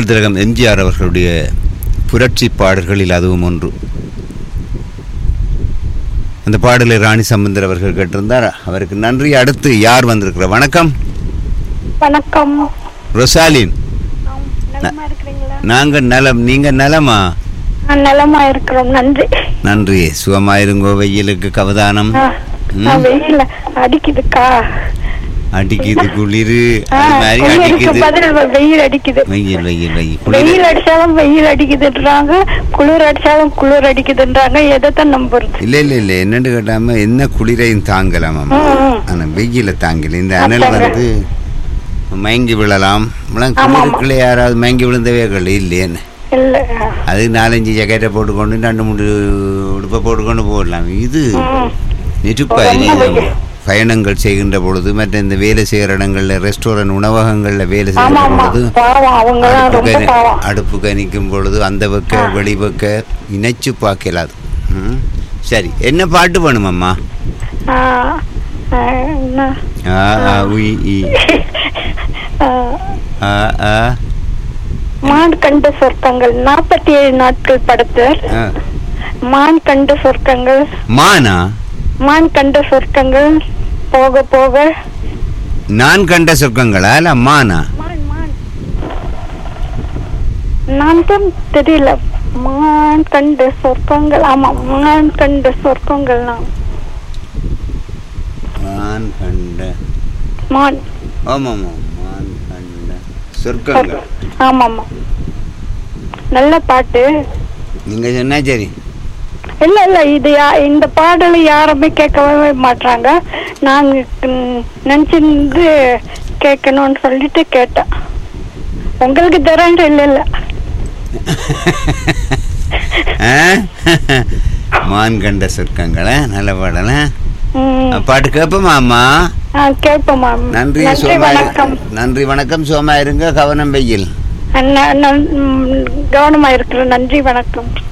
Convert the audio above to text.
மக்கள் திலகம் எம்ஜிஆர் அவர்களுடைய புரட்சி பாடல்களில் அதுவும் ஒன்று அந்த பாடலை ராணி சம்பந்தர் அவர்கள் கேட்டிருந்தார் அவருக்கு நன்றி அடுத்து யார் வந்திருக்கிறார் வணக்கம் வணக்கம் ரொசாலின் நலமா இருக்கிறீங்களா நாங்கள் நலம் நீங்க நலமா நான் நலமா இருக்கிறோம் நன்றி நன்றி சுகமாயிருங்கோ வெயிலுக்கு கவதானம் ஆ, நான் வெயில அடிக்குதுக்கா அடிக்குது குளிர் ஆ, அது மாதிரி குளிருக்கு அடிக்குது பதில் வெயில் அடிக்குது வெயில் வெயில் வெயில் குளிர் வெயில் அடிச்சாலும் வெயில் அடிக்குதுன்றாங்க குளிர் அடிச்சாலும் குளிர் அடிக்குதுன்றாங்க எதைத்தான் நம்புறது இல்ல இல்ல இல்ல என்னன்னு கேட்டாம என்ன குளிரையும் தாங்கலாம் ம், ம். ஆனா வெயில தாங்கல இந்த அனல் அதாங்க. வந்து மயங்கி விழலாம் இப்பெல்லாம் ஆமா, ஆமா. குளிருக்குள்ள யாராவது மயங்கி விழுந்தவே இல்லையேன்னு இல்ல அது நாலஞ்சு ஜக்கெட்டை போட்டுக்கொண்டு ரெண்டு மூணு உடுப்பை போட்டுக்கொண்டு போடலாம் இது ம். நெருப்பாய் ரொம்ப வெயில். பயணங்கள் செய்கின்ற பொழுது மற்ற இந்த வேலை செய்கிற இடங்கள்ல ரெஸ்டாரண்ட் உணவகங்கள்ல வேலை ஆமா செய்கிற ஆமா பொழுது பாவம் அவங்க அடுப்பு ரொம்ப கனி- பாவம் அடுப்பு கணிக்கும் பொழுது அந்த பக்க வெளி பக்க இணைச்சு பார்க்கலாது ம். சரி என்ன பாட்டு வேணுமம்மா ஆ, ஆ, என்ன? ஆ ஆ உய் இ ஆ, ஆ ஆ மான் கண்ட சொர்க்கங்கள் நாற்பத்தி ஏழு நாட்கள் படத்தில் ஆ. மான் கண்ட சொர்க்கங்கள் மானா மான் கண்ட சொர்க்கங்கள் போக போக நான் கண்ட சொர்க்கங்களா இல்ல மானா மான் மான் நான் தான் தெரியல மான் கண்ட சொர்க்கங்கள் ஆமா மான் கண்ட சொர்க்கங்கள் நான் மான் கண்ட மான் ஆமாமா மான் கண்ட சொர்க்கங்கள் ஆமா ஆமா நல்ல பாட்டு நீங்க சொன்னா சரி இல்ல இல்ல இது யா- இந்த பாடலை யாருமே கேட்கவே மாட்டாங்க நான் ம், நினைச்சிருந்து கேட்கணும்னு சொல்லிட்டு கேட்டேன் உங்களுக்கு தரேன் இல்ல இல்ல ஆ? மான் கண்ட சொர்க்கங்களா நல்ல பாடல ம். பாட்டு கேட்போமா அம்மா ஆ, கேட்போம் மேம் நன்றி நன்றி சோமா வணக்கம் நன்றி வணக்கம் சோமா இருங்க கவனம் வெயில் ந- ந- ம், கவனமா இருக்கிறேன் நன்றி வணக்கம்